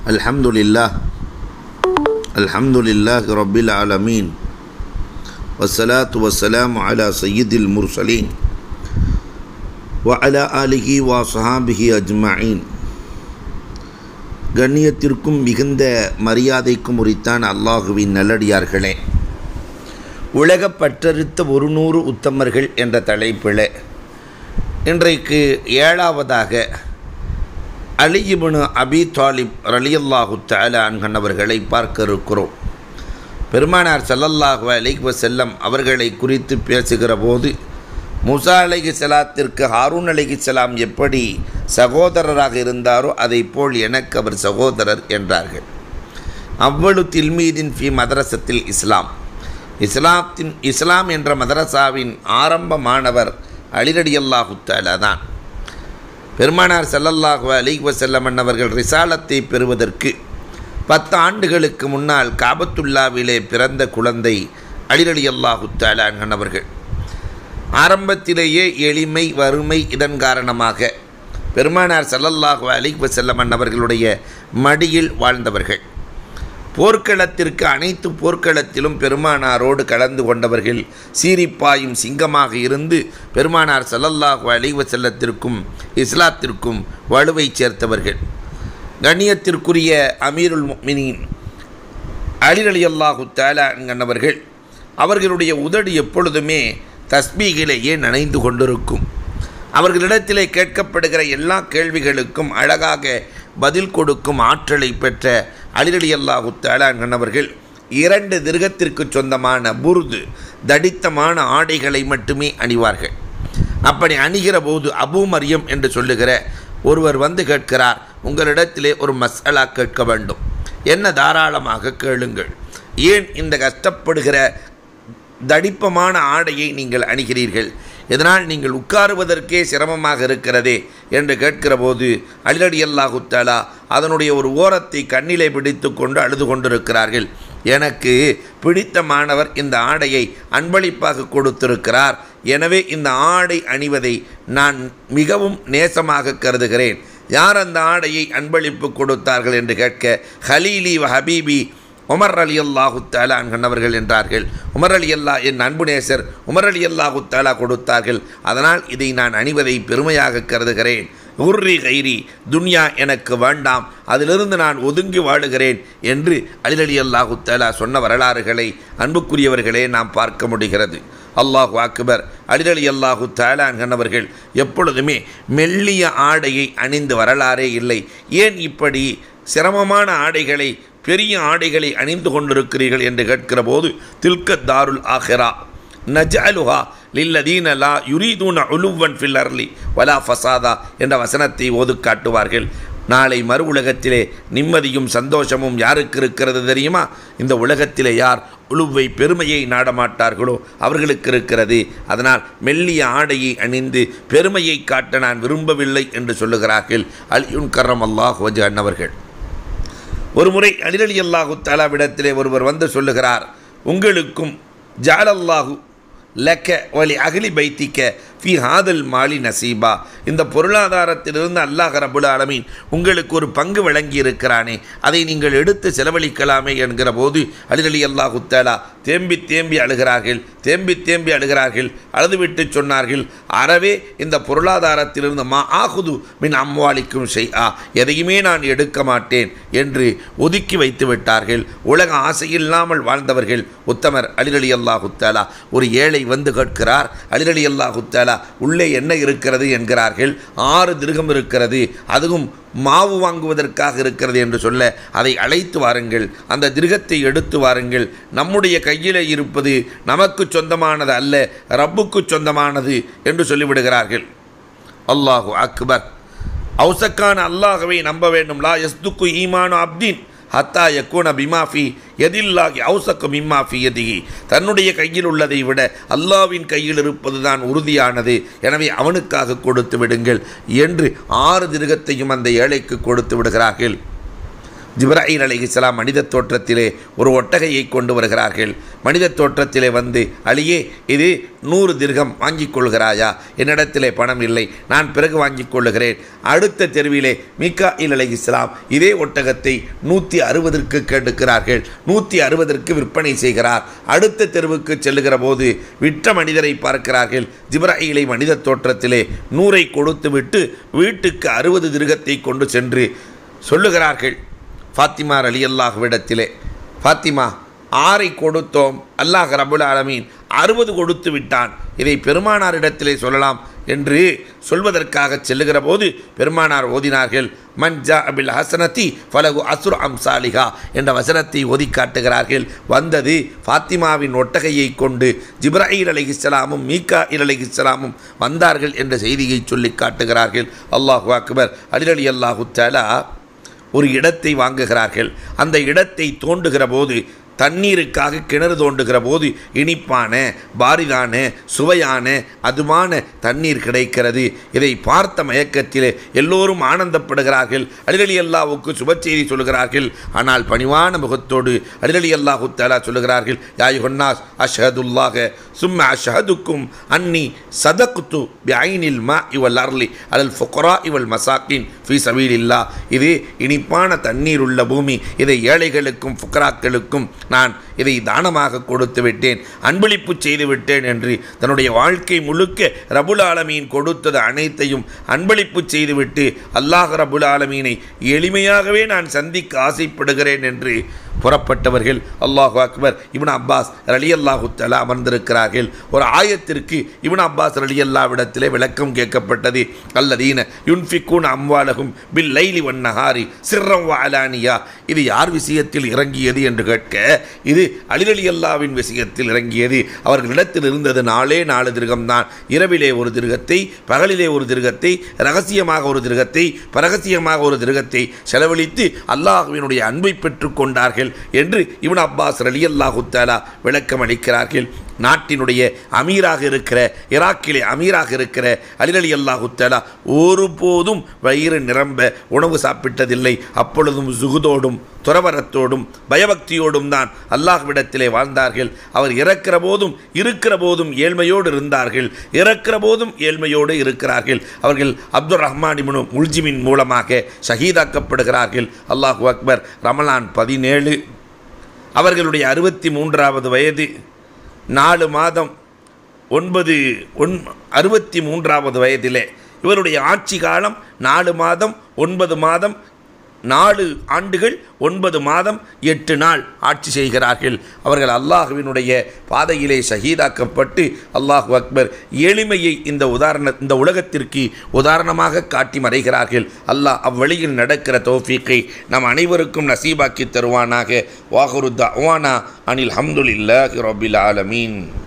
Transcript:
الحمد لله الحمد لله رب العالمين والصلاة والسلام على سيد المرسلين وعلى آله وصحابه أجمعين கண்ணியத்திற்கும் மிகுந்த மரியாதைக்கும் உரித்தான் அல்லாஹுவின் நல்லடியார்களே உலகப் பற்றறுத்த ஒரு நூறு உத்தமர்கள் என்ற தலைப்பில் இன்றைக்கு ஏழாவதாக அலியிபுனு அபி தாலிப் ரலியல்லாஹு தலான்கன் அவர்களை பார்க்க இருக்கிறோம் பெருமானார் சல்லல்லாஹு அலைஹி வஸல்லம் அவர்களை குறித்து பேசுகிற போது முசா அலைஹி சலாத்திற்கு ஹாரூன் அலைஹி சலாம் எப்படி சகோதரராக இருந்தாரோ அதை போல் எனக்கு அவர் சகோதரர் என்றார்கள் அவ்வளு தில்மீதின் ஃபி மதரசத்தில் இஸ்லாம் இஸ்லாத்தின் இஸ்லாம் என்ற மதரசாவின் ஆரம்ப மாணவர் அலிரடி அல்லாஹு தான் பெருமானார் ஸல்லல்லாஹு அலைஹி வஸல்லம் அன்னவர்கள் ரிசாலத்தை பெறுவதற்கு பத்து ஆண்டுகளுக்கு முன்னால் காபத்துல்லாவிலே பிறந்த குழந்தை அலிரலி அல்லாஹு அவர்கள் ஆரம்பத்திலேயே எளிமை வறுமை இதன் காரணமாக பெருமானார் ஸல்லல்லாஹு அலைஹி வஸல்லம் அன்னவர்களுடைய மடியில் வாழ்ந்தவர்கள் போர்க்களத்திற்கு அனைத்து போர்க்களத்திலும் பெருமானாரோடு கலந்து கொண்டவர்கள் சீரிப்பாயும் சிங்கமாக இருந்து பெருமானார் ஸல்லல்லாஹு அலைஹி வஸல்லத்திற்கும் இஸ்லாத்திற்கும் வலுவை சேர்த்தவர்கள் கண்ணியத்திற்குரிய அமீருல் முஃமினீன் அலி அலி அல்லாஹு தாலா என்கிறவர்கள் அவர்களுடைய உதடு எப்பொழுதுமே தஸ்பீகிலேயே நனைந்து கொண்டிருக்கும் அவர்களிடத்திலே கேட்கப்படுகிற எல்லா கேள்விகளுக்கும் அழகாக பதில் கொடுக்கும் ஆற்றலை பெற்ற அலிரலி அல்லாஹு தாலான்கணவர்கள் இரண்டு திருகத்திற்கு சொந்தமான புருது தடித்தமான ஆடைகளை மட்டுமே அணிவார்கள் அப்படி அணிகிற போது அபூ மரியம் என்று சொல்லுகிற ஒருவர் வந்து கேட்கிறார் உங்களிடத்திலே ஒரு மசாலா கேட்க வேண்டும் என்ன தாராளமாக கேளுங்கள் ஏன் இந்த கஷ்டப்படுகிற தடிப்பமான ஆடையை நீங்கள் அணிகிறீர்கள் இதனால் நீங்கள் உட்காருவதற்கே சிரமமாக இருக்கிறதே என்று கேட்கிற போது அலிரடி அல்லாஹு தாலா அதனுடைய ஒரு ஓரத்தை கண்ணிலே பிடித்து கொண்டு அழுது கொண்டிருக்கிறார்கள் எனக்கு பிடித்த மாணவர் இந்த ஆடையை அன்பளிப்பாக கொடுத்திருக்கிறார் எனவே இந்த ஆடை அணிவதை நான் மிகவும் நேசமாக கருதுகிறேன் யார் அந்த ஆடையை அன்பளிப்பு கொடுத்தார்கள் என்று கேட்க ஹலீலி ஹபீபி உமர் அலி அல்லாஹு தாலா அவர்கள் என்றார்கள் உமர் அலி அல்லா என் அன்பு நேசர் உமர் அலி அல்லாஹு தாலா கொடுத்தார்கள் அதனால் இதை நான் அணிவதை பெருமையாக கருதுகிறேன் உர்ரி கைரி துன்யா எனக்கு வேண்டாம் அதிலிருந்து நான் ஒதுங்கி வாழுகிறேன் என்று அலிலலி அல்லாஹு தாலா சொன்ன வரலாறுகளை அன்புக்குரியவர்களே நாம் பார்க்க முடிகிறது அல்லாஹு அக்பர் அலிரலி அல்லாஹு தாலான்கண்ணவர்கள் எப்பொழுதுமே மெல்லிய ஆடையை அணிந்து வரலாறே இல்லை ஏன் இப்படி சிரமமான ஆடைகளை பெரிய ஆடைகளை அணிந்து கொண்டிருக்கிறீர்கள் என்று கேட்கிற போது தில்க தாருல் ஆஹிரா நஜாலுஹா லில்லதீன லா யுரீதூன உலுவன் ஃபில் அர்லி வலா ஃபசாதா என்ற வசனத்தை ஓது காட்டுவார்கள் நாளை மறு உலகத்திலே நிம்மதியும் சந்தோஷமும் யாருக்கு இருக்கிறது தெரியுமா இந்த உலகத்திலே யார் உழுவை பெருமையை நாடமாட்டார்களோ அவர்களுக்கு இருக்கிறது அதனால் மெல்லிய ஆடையை அணிந்து பெருமையை காட்ட நான் விரும்பவில்லை என்று சொல்லுகிறார்கள் அலியுன் கரம் அல்லாஹ் வஜ் அன்னவர்கள் ஒரு முறை அலிரலி அல்லாஹு தாலாவிடத்திலே ஒருவர் வந்து சொல்லுகிறார் உங்களுக்கும் ஜாலல்லாஹு லக்க வலி அகலி பைத்திக்க ஃபி ஹாதல் மாலி நசீபா இந்த பொருளாதாரத்திலிருந்து அல்லாஹ் ரபுல் ஆலமீன் உங்களுக்கு ஒரு பங்கு வழங்கி இருக்கிறானே அதை நீங்கள் எடுத்து செலவழிக்கலாமே என்கிற போது அலிரலி அல்லாஹு தாலா தேம்பி தேம்பி அழுகிறார்கள் தேம்பி தேம்பி அழுகிறார்கள் அழுதுவிட்டு சொன்னார்கள் அறவே இந்த பொருளாதாரத்திலிருந்து மா ஆகுது மின் அம்வாலிக்கும் செய் ஆ எதையுமே நான் எடுக்க மாட்டேன் என்று ஒதுக்கி வைத்து விட்டார்கள் உலக ஆசையில்லாமல் வாழ்ந்தவர்கள் உத்தமர் அலிரலி அல்லாஹு தாலா ஒரு ஏழை வந்து கேட்கிறார் அலிரலி அல்லாஹு தாலா உள்ளே என்ன இருக்கிறது என்கிறார்கள் ஆறு திருகம் இருக்கிறது அதுவும் மாவு வாங்குவதற்காக இருக்கிறது என்று சொல்ல அதை அழைத்து வாருங்கள் அந்த திருகத்தை எடுத்து வாருங்கள் நம்முடைய கையில் இருப்பது நமக்கு சொந்தமானது அல்ல ரப்புக்கு சொந்தமானது என்று சொல்லிவிடுகிறார்கள் அல்லாஹு அக்பர் அவுசக்கான அல்லாஹவை நம்ப வேண்டும் லா எஸ்துக்கு ஈமானு அப்தீன் ஹத்தா யக்கூன பிமாஃபி எதில்லாகி அவுசக்கு மிம்மாஃபி எதிகி தன்னுடைய கையில் உள்ளதை விட அல்லாவின் கையில் இருப்பதுதான் உறுதியானது எனவே அவனுக்காக கொடுத்து விடுங்கள் என்று ஆறு திருகத்தையும் அந்த ஏழைக்கு கொடுத்து விடுகிறார்கள் ஜிப்ராஹில் அலைஹிஸ்ஸலாம் மனித தோற்றத்திலே ஒரு ஒட்டகையை கொண்டு வருகிறார்கள் மனித தோற்றத்திலே வந்து அலியே இது நூறு திர்கம் வாங்கிக் கொள்கிறாயா என்னிடத்திலே பணம் இல்லை நான் பிறகு வாங்கிக் கொள்ளுகிறேன் அடுத்த தெருவிலே மீக்கா இல் அலைஹிஸ்ஸலாம் இதே ஒட்டகத்தை நூற்றி அறுபதற்கு கெடுக்கிறார்கள் நூற்றி அறுபதற்கு விற்பனை செய்கிறார் அடுத்த தெருவுக்கு செல்லுகிற போது விற்ற மனிதரை பார்க்கிறார்கள் ஜிப்ராஹிலை மனித தோற்றத்திலே நூறை கொடுத்துவிட்டு வீட்டுக்கு அறுபது திருகத்தை கொண்டு சென்று சொல்லுகிறார்கள் ஃபாத்திமா அலி அல்லாஹ்விடத்திலே ஃபாத்திமா ஆறை கொடுத்தோம் அல்லாஹ் ரபுல் ஆலமீன் அறுபது கொடுத்து விட்டான் இதை பெருமானாரிடத்திலே சொல்லலாம் என்று சொல்வதற்காக செல்லுகிற போது பெருமானார் ஓதினார்கள் மஞ்சா அபில் ஹசனத்தி ஃபலகு அசுர் அம்சாலிகா என்ற வசனத்தை ஓதி காட்டுகிறார்கள் வந்தது ஃபாத்திமாவின் ஒட்டகையை கொண்டு ஜிப்ராஹில் அலைஹிஸ்ஸலாமும் மீகா இல் அலைஹிஸ்ஸலாமும் வந்தார்கள் என்ற செய்தியை சொல்லி காட்டுகிறார்கள் அல்லாஹு அக்பர் அலிரலி அல்லாஹு தலா ஒரு இடத்தை வாங்குகிறார்கள் அந்த இடத்தை தோண்டுகிற போது தண்ணீருக்காக கிணறு தோண்டுகிற போது இனிப்பான பாரிதான சுவையான அதுமான தண்ணீர் கிடைக்கிறது இதை பார்த்த மயக்கத்திலே எல்லோரும் ஆனந்தப்படுகிறார்கள் அலிரலி அல்லாவுக்கு சுப செய்தி சொல்கிறார்கள் ஆனால் பணிவான முகத்தோடு அலிரலி அல்லாஹு தலா சொல்லுகிறார்கள் யாய் ஹொன்னாஸ் அஷஹதுல்லாக சும்ம அஷஹதுக்கும் அன்னி சதகுத்து பிஐனில் மா இவல் அர்லி அலல் ஃபுக்ரா இவல் மசாக்கின் ஃபி சபீலில்லா இது இனிப்பான தண்ணீர் உள்ள பூமி இதை ஏழைகளுக்கும் ஃபுக்ராக்களுக்கும் நான் இதை தானமாக கொடுத்து விட்டேன் அன்பளிப்பு செய்து விட்டேன் என்று தன்னுடைய வாழ்க்கை முழுக்க ரபுல் ஆலமீன் கொடுத்தது அனைத்தையும் அன்பளிப்பு செய்துவிட்டு அல்லாஹ் ரபுல் ஆலமீனை எளிமையாகவே நான் சந்திக்க ஆசைப்படுகிறேன் என்று புறப்பட்டவர்கள் அல்லாஹு அக்பர் இப்னு அப்பாஸ் ரலி அல்லாஹு தலா அமர்ந்திருக்கிறார்கள் ஒரு ஆயத்திற்கு இப்னு அப்பாஸ் ரலி அல்லாவிடத்திலே விளக்கம் கேட்கப்பட்டது அல்லதீன யுன்ஃபிக்கூன் அம்வாலகும் பில் லைலி வன்னஹாரி சிர்ரம் வாலானியா இது யார் விஷயத்தில் இறங்கியது என்று கேட்க இது அலிரலி அல்லாவின் விஷயத்தில் இறங்கியது அவர்களிடத்தில் இருந்தது நாளே நாலு திருகம்தான் இரவிலே ஒரு திருகத்தை பகலிலே ஒரு திருகத்தை ரகசியமாக ஒரு திருகத்தை பரகசியமாக ஒரு திருகத்தை செலவழித்து அல்லாஹுவினுடைய அன்பை பெற்றுக் கொண்டார்கள் என்று இவன் அப்பாஸ் அலி அல்லாஹு தாலா விளக்கம் அளிக்கிறார்கள் நாட்டினுடைய அமீராக இருக்கிற ஈராக்கிலே அமீராக இருக்கிற அலிரலி அல்லாஹு தாலா ஒருபோதும் வயிறு நிரம்ப உணவு சாப்பிட்டதில்லை அப்பொழுதும் சுகுதோடும் துறவரத்தோடும் பயபக்தியோடும் தான் அல்லாஹ்விடத்திலே வாழ்ந்தார்கள் அவர் இறக்கிற போதும் இருக்கிற போதும் ஏழ்மையோடு இருந்தார்கள் இறக்கிற போதும் ஏழ்மையோடு இருக்கிறார்கள் அவர்கள் அப்துல் ரஹ்மான் இப்னு முல்ஜிமின் மூலமாக ஷஹீதாக்கப்படுகிறார்கள் அல்லாஹு அக்பர் ரமலான் பதினேழு அவர்களுடைய அறுபத்தி மூன்றாவது வயது நாலு மாதம் ஒன்பது ஒன் அறுபத்தி மூன்றாவது வயதிலே இவருடைய ஆட்சி காலம் நாலு மாதம் ஒன்பது மாதம் நாலு ஆண்டுகள் ஒன்பது மாதம் எட்டு நாள் ஆட்சி செய்கிறார்கள் அவர்கள் அல்லாஹுவினுடைய பாதையிலே ஷஹீதாக்கப்பட்டு அல்லாஹு அக்பர் எளிமையை இந்த உதாரண இந்த உலகத்திற்கு உதாரணமாக காட்டி மறைகிறார்கள் அல்லாஹ் அவ்வழியில் நடக்கிற தோஃபீக்கை நம் அனைவருக்கும் நசீபாக்கி தருவானாக வாகுரு தவானா அனில் ஹம்துலில்லாஹி ரபில் ஆலமீன்